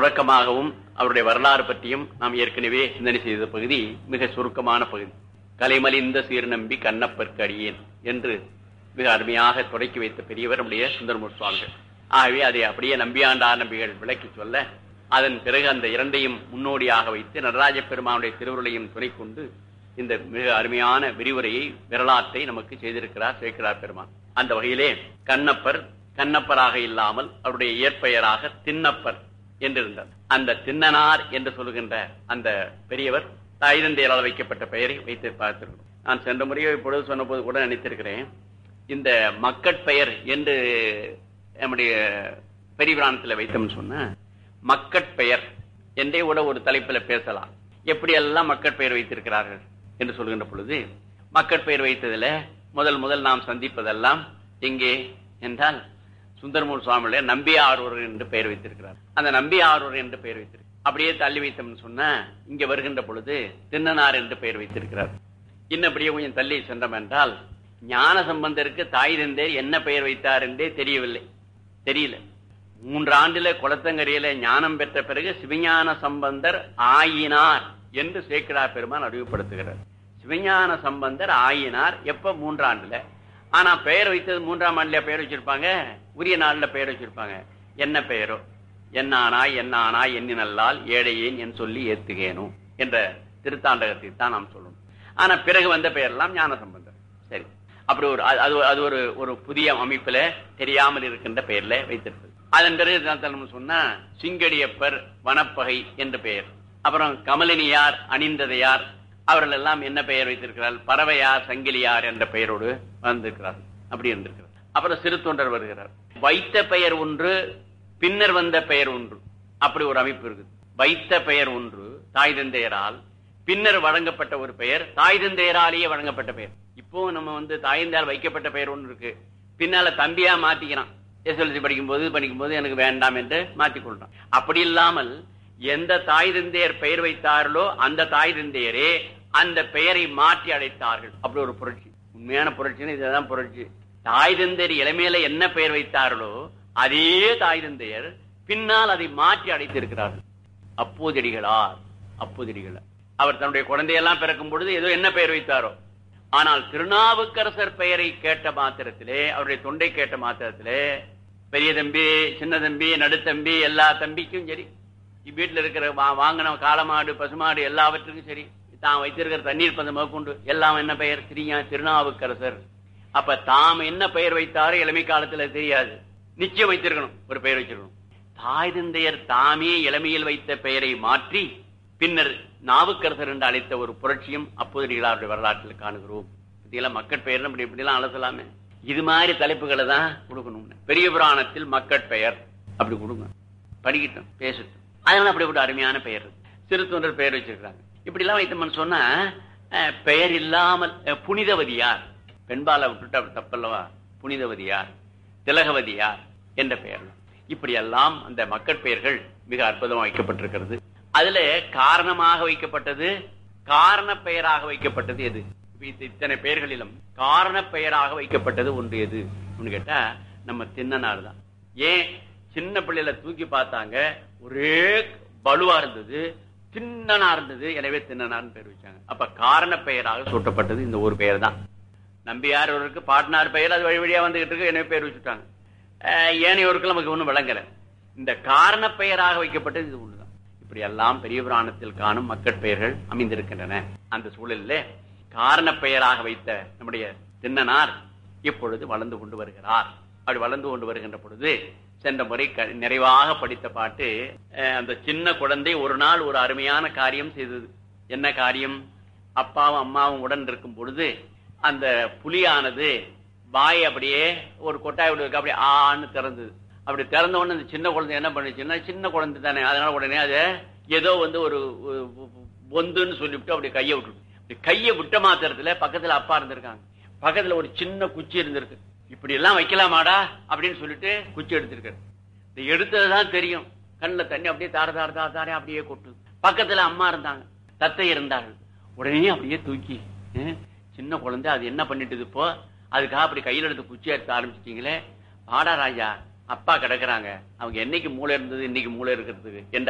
தொடக்கமாகவும் அவருடைய வரலாறு பற்றியும் நாம் ஏற்கனவே சிந்தனை செய்த பகுதி மிக சுருக்கமான பகுதி கலைமலிந்த சீர்நம்பி கண்ணப்பற்கு அடியேன் என்று மிக அருமையாக தொடக்கி வைத்த பெரியவர் நம்முடைய சுந்தரமூர் சுவாமிகள் ஆகவே அதை அப்படியே நம்பியாண்டார் நம்பிகள் விளக்கி சொல்ல அதன் பிறகு அந்த இரண்டையும் முன்னோடியாக வைத்து நடராஜ பெருமானுடைய திருவுருளையும் துணை கொண்டு இந்த மிக அருமையான விரிவுரையை வரலாற்றை நமக்கு செய்திருக்கிறார் சேக்கிரார் பெருமான் அந்த வகையிலே கண்ணப்பர் கண்ணப்பராக இல்லாமல் அவருடைய இயற்பெயராக திண்ணப்பர் என்றிருந்தார் அந்த திண்ணனார் என்று சொல்லுகின்ற அந்த பெரியவர் தாய்தந்தையரால் வைக்கப்பட்ட பெயரை வைத்து பார்த்திருக்கிறோம் நான் சென்ற முறையோ இப்பொழுது சொன்னபோது கூட நினைத்திருக்கிறேன் இந்த மக்கட்பெயர் என்று நம்முடைய பெரியபிராணத்தில் வைத்தோம்னு சொன்ன மக்கட்பெயர் என்றே கூட ஒரு தலைப்பில் பேசலாம் எப்படி எல்லாம் மக்கட்பெயர் வைத்திருக்கிறார்கள் என்று சொல்கின்ற பொழுது மக்கட்பெயர் வைத்ததுல முதல் முதல் நாம் சந்திப்பதெல்லாம் எங்கே என்றால் சுந்தரமூர் சுவாமியுடைய நம்பி ஆரூர் என்று பெயர் வைத்திருக்கிறார் அந்த நம்பி ஆரூர் என்று பெயர் வைத்திருக்கிறார் அப்படியே தள்ளி வைத்தோம்னு சொன்னா இங்க வருகின்ற பொழுது தின்னனார் என்று பெயர் வைத்திருக்கிறார் இன்னபடியே கொஞ்சம் தள்ளி சென்றோம் என்றால் ஞான சம்பந்தருக்கு தாய் தந்தையர் என்ன பெயர் வைத்தார் என்றே தெரியவில்லை தெரியல மூன்று ஆண்டுல குளத்தங்கரையில ஞானம் பெற்ற பிறகு சிவஞான சம்பந்தர் ஆயினார் என்று சேக்கிடா பெருமான் அறிவுப்படுத்துகிறார் சிவஞான சம்பந்தர் ஆயினார் எப்ப மூன்றாண்டுல ஆனா பெயர் வைத்தது மூன்றாம் ஆண்டுல பெயர் வச்சிருப்பாங்க உரிய நாள்ல பெயர் வச்சிருப்பாங்க என்ன பெயரோ என்னானாய் என்னானாய் எண்ணினல்லால் ஏழையேன் என் சொல்லி ஏத்துகேனும் என்ற திருத்தாண்டகத்தை தான் நாம் சொல்லணும் ஆனா பிறகு வந்த பெயரெல்லாம் ஞான சம்பந்தர் சரி அப்படி ஒரு அது- அது அது ஒரு ஒரு புதிய அமைப்புல தெரியாமல் இருக்கின்ற பெயர்ல வைத்திருப்பது அதன் பிறகு தான் நம்ம சொன்னா சிங்கடியப்பர் வனப்பகை என்ற பெயர் அப்புறம் கமலினியார் அணிந்ததையார் அவர்கள் எல்லாம் என்ன பெயர் வைத்திருக்கிறார் பறவையார் சங்கிலியார் என்ற பெயரோடு வந்திருக்கிறார் அப்படி இருந்திருக்கிறார் அப்புறம் சிறு தொண்டர் வருகிறார் வைத்த பெயர் ஒன்று பின்னர் வந்த பெயர் ஒன்று அப்படி ஒரு அமைப்பு இருக்குது வைத்த பெயர் ஒன்று தாய் தந்தையரால் பின்னர் வழங்கப்பட்ட ஒரு பெயர் தாய் தந்தையராலேயே வழங்கப்பட்ட பெயர் இப்போ நம்ம வந்து தாய் தந்தையால் வைக்கப்பட்ட பெயர் ஒன்று இருக்கு பின்னால தம்பியா மாத்திக்கிறான் எஸ்எல்சி படிக்கும்போது படிக்கும்போது எனக்கு வேண்டாம் என்று மாற்றிக்கொள்றான் அப்படி இல்லாமல் எந்த தாய் தந்தையர் பெயர் வைத்தார்களோ அந்த தாய் தந்தையரே அந்த பெயரை மாற்றி அழைத்தார்கள் அப்படி ஒரு புரட்சி உண்மையான புரட்சின்னு இதுதான் புரட்சி தாய் தந்தையர் இளமையில என்ன பெயர் வைத்தார்களோ அதே தாய் தந்தையர் பின்னால் அதை மாற்றி அழைத்திருக்கிறார்கள் அப்போதடிகளார் அப்போதடிகளார் அவர் தன்னுடைய குழந்தையெல்லாம் பிறக்கும் பொழுது ஏதோ என்ன பெயர் வைத்தாரோ ஆனால் திருநாவுக்கரசர் பெயரை கேட்ட மாத்திரத்திலே அவருடைய தொண்டை கேட்ட மாத்திரத்திலே பெரிய தம்பி சின்ன தம்பி நடுத்தம்பி எல்லா தம்பிக்கும் சரி வீட்டுல இருக்கிற வா- வாங்கின காளமாடு பசுமாடு எல்லாவற்றுக்கும் சரி தான் வைத்திருக்கிற தண்ணீர் பந்தம் முதற்கொண்டு எல்லாம் என்ன பெயர் திரியா திருநாவுக்கரசர் அப்ப தாம் என்ன பெயர் வைத்தாரோ இளமை காலத்துல தெரியாது நிச்சயம் வைத்திருக்கணும் ஒரு பெயர் வச்சிருக்கணும் தாய் தந்தையர் தாமே இளமையில் வைத்த பெயரை மாற்றி பின்னர் நாவுக்கரசர் என்று அழைத்த ஒரு புரட்சியும் அப்போதடிகளாருடைய வரலாற்றில் காணுகிறோம் இதெல்லாம் மக்கட் பெயர் இப்படி இப்படிலாம் அலசலாமே இது மாதிரி தலைப்புகளை தான் கொடுக்கணும் பெரிய புராணத்தில் மக்கட் பெயர் அப்படி கொடுங்க படிக்கட்டும் பேசட்டும் அதனால அப்படிப்பட்ட அருமையான பெயர் இருக்கு. சிறு தொண்டர் பெயர் வச்சிருக்காங்க இப்படி எல்லாம் வைத்தோம்னு சொன்னா அஹ், பெயர் இல்லாமல் அஹ், புனிதவதியார் பெண்பாலை விட்டுட்டு அப்படி தப்பல்லவா புனிதவதியார் திலகவதியார் என்ற பெயர் இப்படி எல்லாம் அந்த மக்கட் பெயர்கள் மிக அற்புதமாக வைக்கப்பட்டிருக்கிறது அதுல காரணமாக வைக்கப்பட்டது காரண பெயராக வைக்கப்பட்டது எது இப்ப இத்த- இத்தனை பெயர்களிலும் காரண பெயராக வைக்கப்பட்டது ஒன்று எது அப்படின்னு கேட்டா நம்ம தின்னனார் தான் ஏன் சின்ன பிள்ளையில தூக்கி பார்த்தாங்க ஒரே பலுவா இருந்தது தின்னனா இருந்தது எனவே தின்னனார்னு பேர் வச்சாங்க அப்ப காரண பெயராக சூட்டப்பட்டது இந்த ஒரு பெயர் தான் நம்பியார் ஒருக்கு பாட்னார் பெயர் அது வழி வழியா வந்துகிட்டு இருக்கு எனவே பேர் வச்சுட்டாங்க அஹ் ஏனையோருக்கு நமக்கு ஒண்ணும் விளங்கல இந்த காரண பெயராக வைக்கப்பட்டது இது ஒண்ணுதான் இப்படி எல்லாம் பெரிய புராணத்தில் காணும் மக்கட் பெயர்கள் அமைந்திருக்கின்றன அந்த சூழலில் காரண பெயராக வைத்த நம்முடைய தின்னனார் இப்பொழுது வளர்ந்து கொண்டு வருகிறார் அப்படி வளர்ந்து கொண்டு வருகின்ற பொழுது சென்ற முறை க- நிறைவாக படித்த பாட்டு அஹ், அந்த சின்ன குழந்தை ஒரு நாள் ஒரு அருமையான காரியம் செய்தது என்ன காரியம் அப்பாவும் அம்மாவும் உடன் இருக்கும் பொழுது அந்த புலியானது வாய் அப்படியே ஒரு கொட்டாய் விடுவதற்கு அப்படியே ஆன்னு திறந்தது அப்படி திறந்த உடனே அந்த சின்ன குழந்தை என்ன பண்ணுச்சுன்னா சின்ன குழந்தை தானே அதனால உடனே அதை ஏதோ வந்து ஒரு ஒரு பொந்துன்னு சொல்லிவிட்டு அப்படி கையை விட்டுட்டு இப்படி கையை விட்ட மாத்திரத்துல பக்கத்துல அப்பா இருந்திருக்காங்க பக்கத்துல ஒரு சின்ன குச்சி இருந்திருக்கு இப்படி எல்லாம் வைக்கலாமாடா அப்படின்னு சொல்லிட்டு குச்சி எடுத்திருக்காரு இது எடுத்ததுதான் தெரியும் கண்ணுல தண்ணி அப்படியே தார தார தார தாரே அப்படியே கொட்டு பக்கத்துல அம்மா இருந்தாங்க தத்தை இருந்தார்கள் உடனே அப்படியே தூக்கி அஹ், சின்ன குழந்தை அது என்ன பண்ணிட்டு இப்போ அதுக்காக அப்படி கையில எடுத்து குச்சி எடுத்து ஆரம்பிச்சிட்டீங்களே பாடா ராஜா அப்பா கிடக்குறாங்க அவங்க என்னைக்கு மூளை இருந்தது இன்னைக்கு மூளை இருக்கிறதுக்கு என்ற